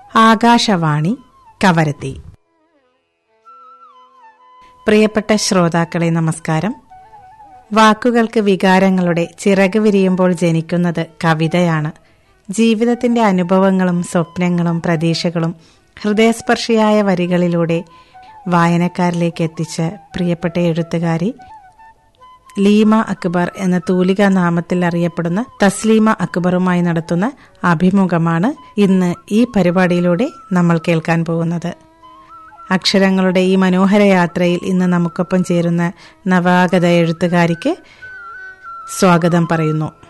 ആകാശവാണി കവരത്തി പ്രിയപ്പെട്ട ശ്രോതാക്കളെ നമസ്കാരം വാക്കുകൾക്ക് വികാരങ്ങളുടെ ചിറക് വിരിയുമ്പോൾ ജനിക്കുന്നത് കവിതയാണ് ജീവിതത്തിന്റെ അനുഭവങ്ങളും സ്വപ്നങ്ങളും പ്രതീക്ഷകളും ഹൃദയസ്പർശിയായ വരികളിലൂടെ വായനക്കാരിലേക്ക് എത്തിച്ച പ്രിയപ്പെട്ട എഴുത്തുകാരി ലീമ അക്ബർ എന്ന തൂലിക നാമത്തിൽ അറിയപ്പെടുന്ന തസ്ലീമ അക്ബറുമായി നടത്തുന്ന അഭിമുഖമാണ് ഇന്ന് ഈ പരിപാടിയിലൂടെ നമ്മൾ കേൾക്കാൻ പോകുന്നത് അക്ഷരങ്ങളുടെ ഈ മനോഹര യാത്രയിൽ ഇന്ന് നമുക്കൊപ്പം ചേരുന്ന നവാഗത എഴുത്തുകാരിക്ക് സ്വാഗതം പറയുന്നു